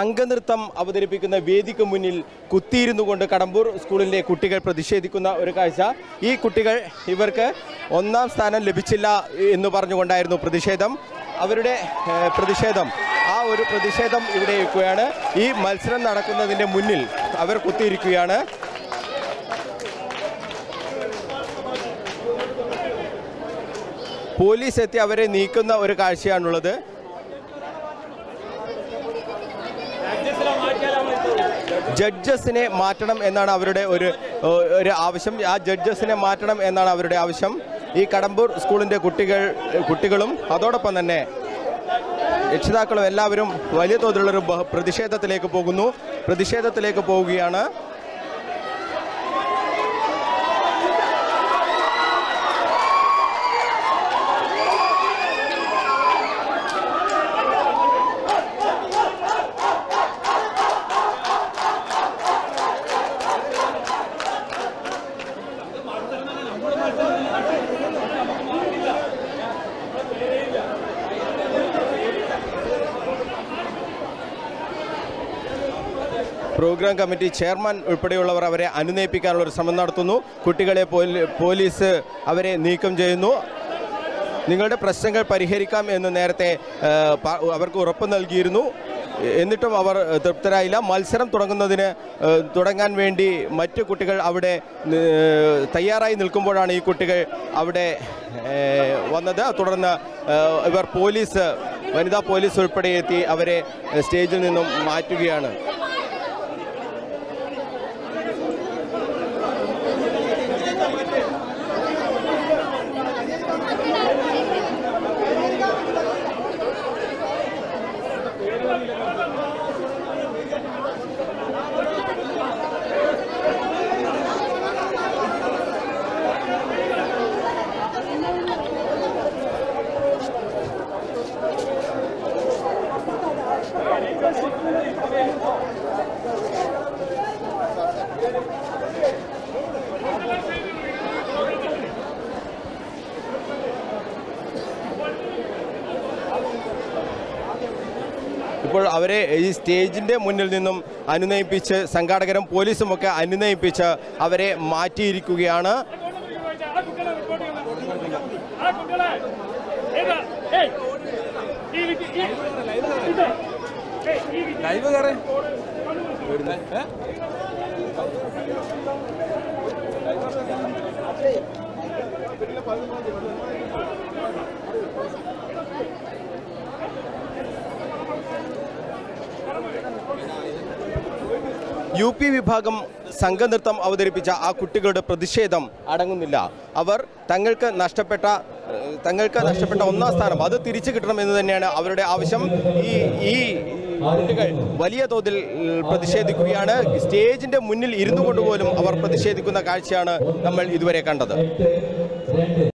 സംഘനൃത്തം അവതരിപ്പിക്കുന്ന വേദിക്ക് മുന്നിൽ കുത്തിയിരുന്നു കൊണ്ട് കടമ്പൂർ സ്കൂളിലെ കുട്ടികൾ പ്രതിഷേധിക്കുന്ന ഒരു കാഴ്ച ഈ കുട്ടികൾ ഇവർക്ക് ഒന്നാം സ്ഥാനം ലഭിച്ചില്ല എന്ന് പറഞ്ഞുകൊണ്ടായിരുന്നു പ്രതിഷേധം അവരുടെ ഏഹ്, പ്രതിഷേധം ആ ഒരു പ്രതിഷേധം ഇവിടെ ഇരിക്കുകയാണ് ഈ മത്സരം നടക്കുന്നതിൻ്റെ മുന്നിൽ അവർ കുത്തിയിരിക്കുകയാണ് പോലീസ് എത്തി അവരെ നീക്കുന്ന ഒരു കാഴ്ചയാണുള്ളത് ജഡ്ജസിനെ മാറ്റണം എന്നാണ് അവരുടെ ഒരു ഏഹ്, ഒരു ആവശ്യം ആ ജഡ്ജസിനെ മാറ്റണം എന്നാണ് അവരുടെ ആവശ്യം ഈ കടമ്പൂർ സ്കൂളിൻ്റെ കുട്ടികൾ കുട്ടികളും അതോടൊപ്പം തന്നെ രക്ഷിതാക്കളും എല്ലാവരും വലിയ തോതിലുള്ളൊരു ബഹ- പ്രതിഷേധത്തിലേക്ക് പോകുന്നു പ്രതിഷേധത്തിലേക്ക് പോവുകയാണ് പ്രോഗ്രാം കമ്മിറ്റി ചെയർമാൻ ഉൾപ്പെടെയുള്ളവർ അവരെ അനുനയിപ്പിക്കാനുള്ള ഒരു ശ്രമം നടത്തുന്നു കുട്ടികളെ പോലീ- പോലീസ് അവരെ നീക്കം ചെയ്യുന്നു നിങ്ങളുടെ പ്രശ്നങ്ങൾ പരിഹരിക്കാം എന്ന് നേരത്തെ ആ, പ- അവർക്ക് ഉറപ്പ് നൽകിയിരുന്നു എന്നിട്ടും അവർ തൃപ്തരായില്ല മത്സരം തുടങ്ങുന്നതിന് ആ, തുടങ്ങാൻ വേണ്ടി മറ്റു കുട്ടികൾ അവിടെ ആ, തയ്യാറായി നിൽക്കുമ്പോഴാണ് ഈ കുട്ടികൾ അവിടെ ഏ, വന്നത് തുടർന്ന് ആ, ഇവർ പോലീസ് വനിതാ പോലീസ് ഉൾപ്പെടെ എത്തി അവരെ സ്റ്റേജിൽ നിന്നും മാറ്റുകയാണ് ഇപ്പോൾ അവരെ ഈ സ്റ്റേജിന്റെ മുന്നിൽ നിന്നും അനുനയിപ്പിച്ച് സംഘാടകരും പോലീസും ഒക്കെ അനുനയിപ്പിച്ച് അവരെ മാറ്റിയിരിക്കുകയാണ് ആ കുട്ടികളെ റിപ്പോർട്ട് ചെയ്യണം ആ കുട്ടികളെ ഏതാ ഏയ് ഈ വിക്കി ഈ ഇത് ഏയ് ഈ വിക്കി ലൈവ് കയറേ യു പി വിഭാഗം സംഘനൃത്തം അവതരിപ്പിച്ച ആ കുട്ടികളുടെ പ്രതിഷേധം അടങ്ങുന്നില്ല അവർ തങ്ങൾക്ക് നഷ്ടപ്പെട്ട ഏഹ്, തങ്ങൾക്ക് നഷ്ടപ്പെട്ട ഒന്നാം സ്ഥാനം അത് തിരിച്ചു കിട്ടണമെന്ന് തന്നെയാണ് അവരുടെ ആവശ്യം ഈ ഈ കുട്ടികൾ വലിയ തോതിൽ ഏഹ്, പ്രതിഷേധിക്കുകയാണ് സ്റ്റേജിന്റെ മുന്നിൽ ഇരുന്നു കൊണ്ടുപോലും അവർ പ്രതിഷേധിക്കുന്ന കാഴ്ചയാണ് നമ്മൾ ഇതുവരെ കണ്ടത് രണ്ട്